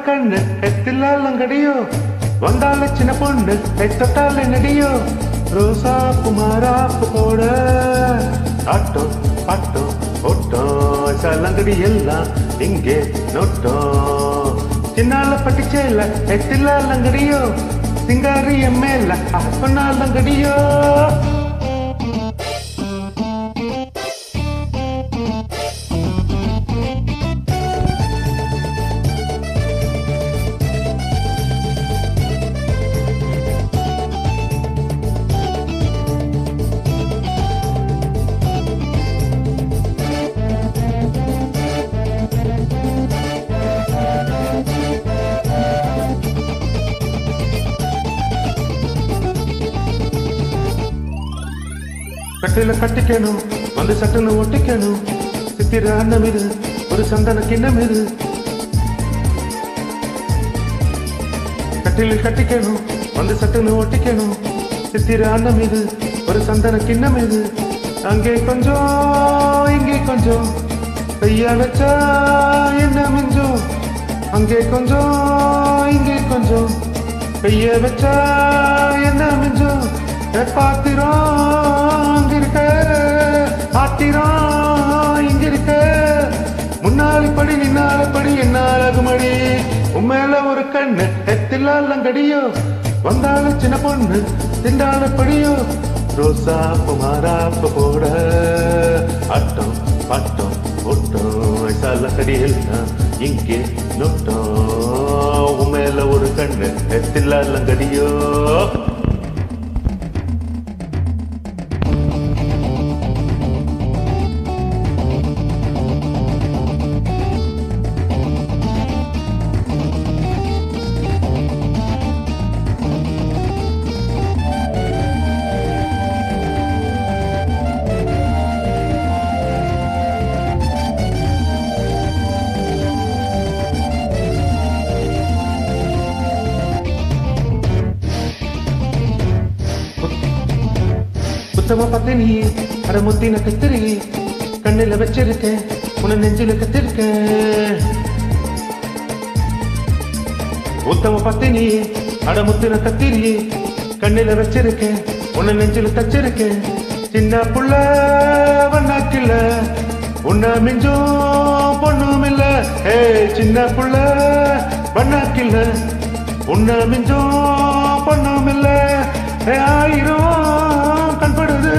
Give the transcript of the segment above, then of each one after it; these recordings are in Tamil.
கண்ணு எத்தில்லாலங்கடியோ வந்தால சின்ன பொண்ணு எத்தட்டால நடியோ ரோசா குமாராப்பு போட ஆட்டோ பாட்டோ ஓட்டோ சலங்கடி எல்லாம் இங்கே நோட்டோ சின்னால பட்டிச்சேல எத்தில்லாலங்கடியோ சிங்காரி எம்மேல அப்பனாலங்கடியோ கட்டில கட்டிக்கணும் வந்து சட்டுன்னு ஒட்டிக்கணும் சித்திர அன்னம் இது ஒரு சந்தன கிண்ணம் இது கட்டில கட்டிக்கணும் வந்து சட்டுன்னு ஒட்டிக்கணும் சித்திர அன்னம் இது ஒரு சந்தன கிண்ணம் இது அங்கே கொஞ்சம் இங்கே கொஞ்சம் கையா வச்சா என்ன மிஞ்சும் அங்கே கொஞ்சம் இங்கே கொஞ்சம் கைய வச்சா என்ன மிஞ்சும் ஏ பாத்திரம் அங்க இருக்க ஆத்திரம் இங்க இருக்க முன்னாடி படி நின்னால படி என்னால் அகுமடி உண்மையில ஒரு கண்ணு எத்தில்லாலங்கடியோ வந்தாலும் சின்ன பொண்ணு திண்டால படியோ ரோசா குமாராப்பு போட ஆட்டம் பாட்டம் ஓட்டம் சலக்கடி எல்லாம் இங்கே நோட்டம் உண்மையில ஒரு கண்ணு எத்தில்லாலங்கடியோ சுத்தமா பார்த்து நீ அட முத்தின கத்திரி கண்ணில வச்சிருக்கேன் உன நெஞ்சில கத்திருக்கேன் உத்தம பத்தினி அட முத்தின கத்திரி கண்ணில வச்சிருக்கேன் உன்னை நெஞ்சில தச்சிருக்கேன் சின்ன புள்ள வண்ணாக்கில்ல உன்ன மிஞ்சும் பொண்ணும் இல்ல ஏ சின்ன புள்ள வண்ணாக்கில்ல உன்ன மிஞ்சும் பொண்ணும் இல்ல ஏ ஆயிரம் கண்படுது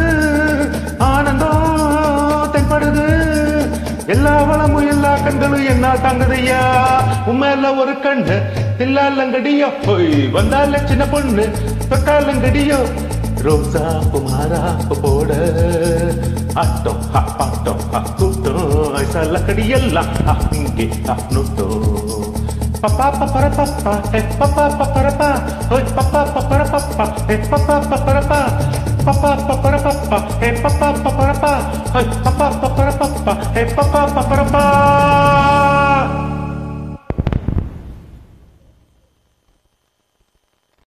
ஆனந்தம் தென்படுது எல்லா வளமும் எல்லா கண்களும் என்ன தாங்குதையா உண்மையில ஒரு கண்ணு தில்லாலங்கடியோ போய் வந்தால சின்ன பொண்ணு தொட்டாலங்கடியோ ரோசா குமாரா போட ஆட்டம் ஹா பாட்டம் ஹா கூட்டம் சல்லக்கடி எல்லாம் ஹா இங்கே ஹா நூட்டம் பப்பா பப்பர பப்பா ஹே பப்பா பப்பர பா ஓய் பப்பா பப்பர பப்பா ஹே பப்பா பப்பர பா பப்பா பப்பர பப்பா ஹே பப்பா பப்பர பா ஓய் பப்பா பப்பர பப்பா ஹே பப்பா பப்பர பா